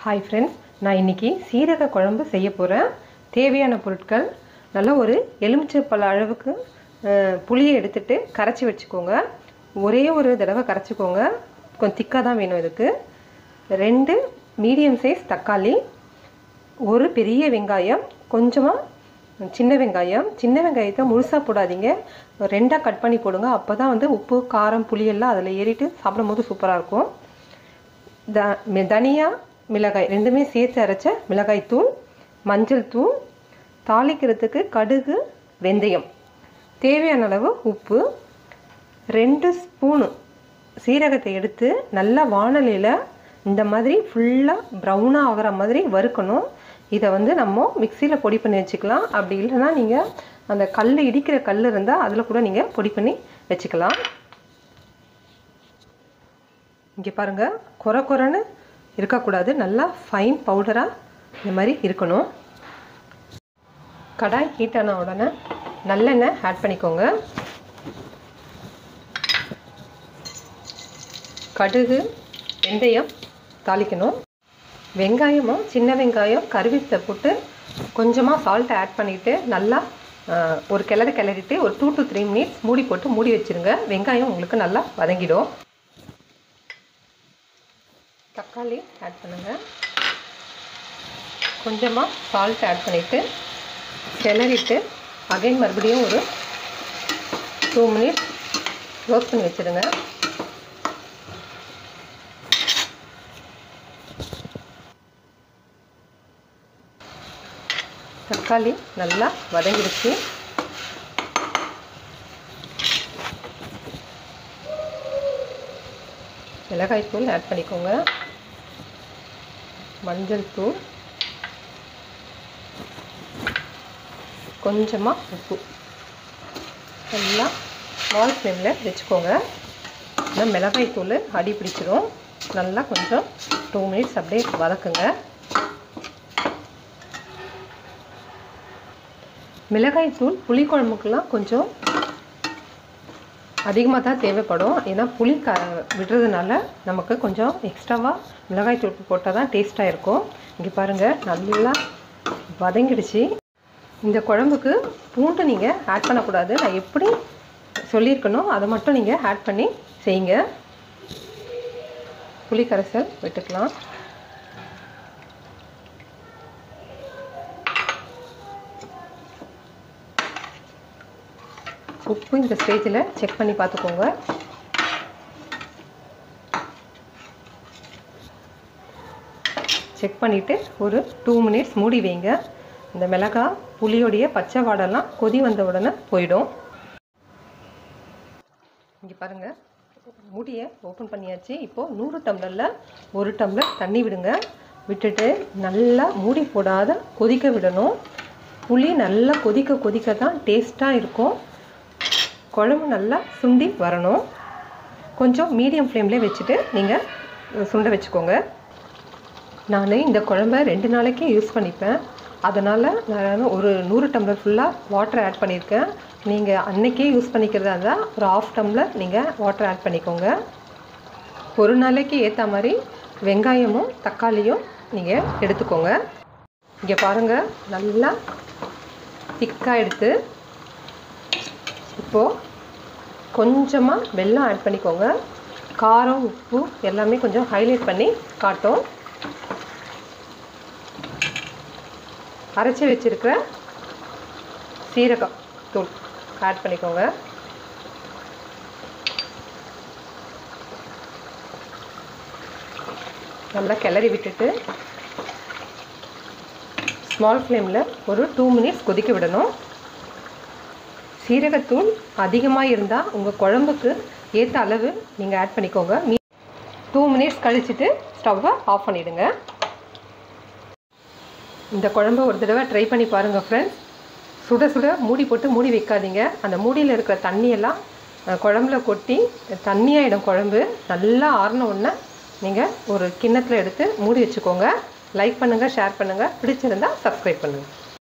hi friends நான் இன்றைக்கி சீரக குழம்பு செய்ய போகிறேன் தேவையான பொருட்கள் நல்ல ஒரு எலுமிச்சை பழ அளவுக்கு அஹ், புளியை எடுத்துட்டு கரைச்சி வச்சுக்கோங்க ஒரே ஒரு தடவை கரைச்சிக்கோங்க கொஞ்சம் திக்காக தான் வேணும் இதுக்கு ரெண்டு மீடியம் சைஸ் தக்காளி ஒரு பெரிய வெங்காயம் கொஞ்சமாக சின்ன வெங்காயம் சின்ன வெங்காயத்தை முழுசாக போடாதீங்க ரெண்டாக கட் பண்ணி போடுங்க அப்போ தான் வந்து உப்பு காரம் புளியெல்லாம் அதில் ஏறிட்டு சாப்பிடும் போது சூப்பராக இருக்கும் த மி- தனியா மிளகாய் ரெண்டுமே சேர்த்து அரைச்ச மிளகாய் தூள் மஞ்சள் தூள் தாளிக்கிறதுக்கு கடுகு வெந்தயம் தேவையான அளவு உப்பு ரெண்டு ஸ்பூனு சீரகத்தை எடுத்து நல்லா வாணலியில் இந்த மாதிரி ஃபுல்லாக ப்ரௌனாக ஆகிற மாதிரி வறுக்கணும் இதை வந்து நம்ம மிக்சியில் பொடி பண்ணி வச்சுக்கலாம் அப்படி இல்லைன்னா நீங்கள் அந்த கல் இடிக்கிற கல் இருந்தால் அதில் கூட நீங்கள் பொடி பண்ணி வச்சுக்கலாம் இங்கே பாருங்கள் குறை குறைன்னு இருக்கக்கூடாது நல்லா ஃபைன் பவுடராக இந்த மாதிரி இருக்கணும் கடாய் ஹீட் ஆன உடனே நல்லெண்ணெய் ஆட் பண்ணிக்கோங்க கடுகு வெந்தயம் தாளிக்கணும் வெங்காயமும் சின்ன வெங்காயம் கருவேப்பிலை போட்டு கொஞ்சமாக சால்ட் ஆட் பண்ணிவிட்டு நல்லா ஆஹ், ஒரு கிளறு கிளறிட்டு ஒரு டூ டு த்ரீ மினிட்ஸ் மூடி போட்டு மூடி வச்சுருங்க வெங்காயம் உங்களுக்கு நல்லா வதங்கிடும் தக்காளி ஆட் பண்ணுங்கள் கொஞ்சமாக சால்ட் ஆட் பண்ணிவிட்டு கிளறிட்டு அகைன் மறுபடியும் ஒரு டூ மினிட்ஸ் ரோஸ்ட் பண்ணி வச்சுடுங்க தக்காளி நல்லா வதங்கிடுச்சு மிளகாய் தூள் ஆட் பண்ணிக்கோங்க மஞ்சள் தூள் கொஞ்சமாக உப்பு எல்லாம் ஸ்மால் ஃப்ளேமில் வச்சுக்கோங்க இந்த மிளகாய் தூள் அடி பிடிச்சிரும் நல்லா கொஞ்சம் டூ மினிட்ஸ் அப்படியே வதக்குங்க மிளகாய் தூள் புளிக்குழம்புக்கெல்லாம் கொஞ்சம் அதிகமாக தான் தேவைப்படும் ஏன்னா புளி க விடுறதுனால நமக்கு கொஞ்சம் எக்ஸ்ட்ராவாக மிளகாய் தூள் போட்டால் தான் டேஸ்ட்டாக இருக்கும் இங்கே பாருங்கள் நல்லா வதங்கிடுச்சு இந்த குழம்புக்கு பூண்டு நீங்கள் ஆட் பண்ணக்கூடாது நான் எப்படி சொல்லியிருக்கணும் அதை மட்டும் நீங்கள் ஆட் பண்ணி செய்யுங்க புளி கரைசல் விட்டுக்கலாம் உப்பு இந்த ஸ்டேஜில் செக் பண்ணி பார்த்துக்கோங்க செக் பண்ணிவிட்டு ஒரு டூ மினிட்ஸ் மூடி வைங்க இந்த மிளகாய் புளியோடைய பச்சை வாடெல்லாம் கொதி வந்த உடனே போயிடும் இங்கே பாருங்கள் மூடியை ஓப்பன் பண்ணியாச்சு இப்போது நூறு டம்ளரில் ஒரு டம்ளர் தண்ணி விடுங்க விட்டுட்டு நல்லா மூடி போடாத கொதிக்க விடணும் புளி நல்லா கொதிக்க கொதிக்க தான் டேஸ்ட்டாக இருக்கும் குழம்பு நல்லா சுண்டி வரணும் கொஞ்சம் மீடியம் ஃப்ளேம்லேயே வச்சுட்டு நீங்கள் சுண்ட வச்சுக்கோங்க நான் இந்த குழம்ப ரெண்டு நாளைக்கு யூஸ் பண்ணிப்பேன் அதனால் நான் ஒரு நூறு டம்ளர் ஃபுல்லாக வாட்டர் ஆட் பண்ணியிருக்கேன் நீங்கள் அன்னைக்கே யூஸ் பண்ணிக்கிறதா இருந்தால் ஒரு ஆஃப் டம்ளர் நீங்கள் வாட்டர் ஆட் பண்ணிக்கோங்க ஒரு நாளைக்கு ஏற்ற மாதிரி வெங்காயமும் தக்காளியும் நீங்கள் எடுத்துக்கோங்க இங்கே பாருங்கள் நல்லா திக்காக எடுத்து இப்போது கொஞ்சமாக வெல்லம் ஆட் பண்ணிக்கோங்க காரம் உப்பு எல்லாமே கொஞ்சம் ஹைலைட் பண்ணி காட்டும் அரைச்சி வச்சிருக்கிற சீரகம் தூள் ஆட் பண்ணிக்கோங்க நல்லா கிளறி விட்டுட்டு ஸ்மால் ஃப்ளேமில் ஒரு டூ மினிட்ஸ் கொதிக்க விடணும் சீரகத்தூள் அதிகமாக இருந்தால் உங்கள் குழம்புக்கு ஏற்ற அளவு நீங்கள் ஆட் பண்ணிக்கோங்க மீ டூ மினிட்ஸ் கழிச்சிட்டு ஸ்டவ்வை ஆஃப் பண்ணிவிடுங்க இந்த குழம்ப ஒரு தடவை ட்ரை பண்ணி பாருங்கள் ஃப்ரெண்ட்ஸ் சுட சுட மூடி போட்டு மூடி வைக்காதீங்க அந்த மூடியில் இருக்கிற தண்ணியெல்லாம் அஹ், குழம்புல கொட்டி தண்ணியாயிடும் குழம்பு நல்லா ஆறின உடனே நீங்கள் ஒரு கிண்ணத்தில் எடுத்து மூடி வச்சுக்கோங்க லைக் பண்ணுங்கள் ஷேர் பண்ணுங்கள் பிடிச்சிருந்தா சப்ஸ்கிரைப் பண்ணுங்கள்